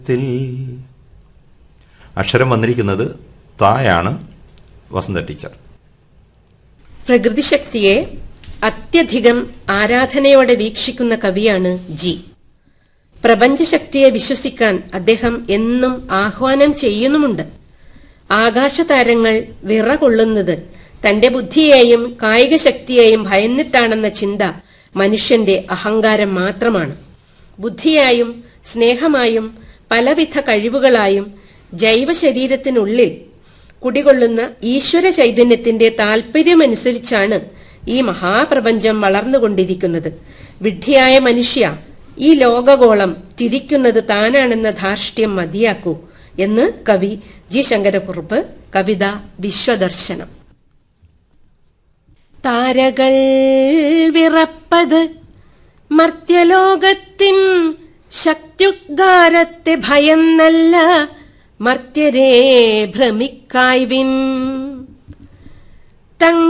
ത്തിൽ അക്ഷരം വന്നിരിക്കുന്നത് തായാണ് വസന്ത ടീച്ചർ പ്രകൃതിശക്തിയെ അത്യധികം ആരാധനയോടെ വീക്ഷിക്കുന്ന കവിയാണ് ജി പ്രപഞ്ചശക്തിയെ വിശ്വസിക്കാൻ അദ്ദേഹം എന്നും ആഹ്വാനം ചെയ്യുന്നുമുണ്ട് ആകാശതാരങ്ങൾ വിറകൊള്ളുന്നത് തന്റെ ബുദ്ധിയെയും കായിക ശക്തിയെയും ഭയന്നിട്ടാണെന്ന ചിന്ത മനുഷ്യന്റെ അഹങ്കാരം മാത്രമാണ് ബുദ്ധിയായും സ്നേഹമായും പലവിധ കഴിവുകളായും ജൈവശരീരത്തിനുള്ളിൽ കുടികൊള്ളുന്ന ഈശ്വര ചൈതന്യത്തിന്റെ താൽപര്യമനുസരിച്ചാണ് ഈ മഹാപ്രപഞ്ചം വളർന്നുകൊണ്ടിരിക്കുന്നത് വിഡ്ഢിയായ മനുഷ്യ ഈ ലോകഗോളം തിരിക്കുന്നത് താനാണെന്ന ധാർഷ്ട്യം മതിയാക്കൂ എന്ന് കവി ജി ശങ്കരക്കുറുപ്പ് കവിത വിശ്വദർശനം താരകൾ വിറപ്പത് മർത്യലോകത്തിൻ ശക്തിയുദ്ഗാരത്തെ ഭയന്നല്ല മർത്യരെ ഭ്രമിക്കായ്വിൻ തങ്ങ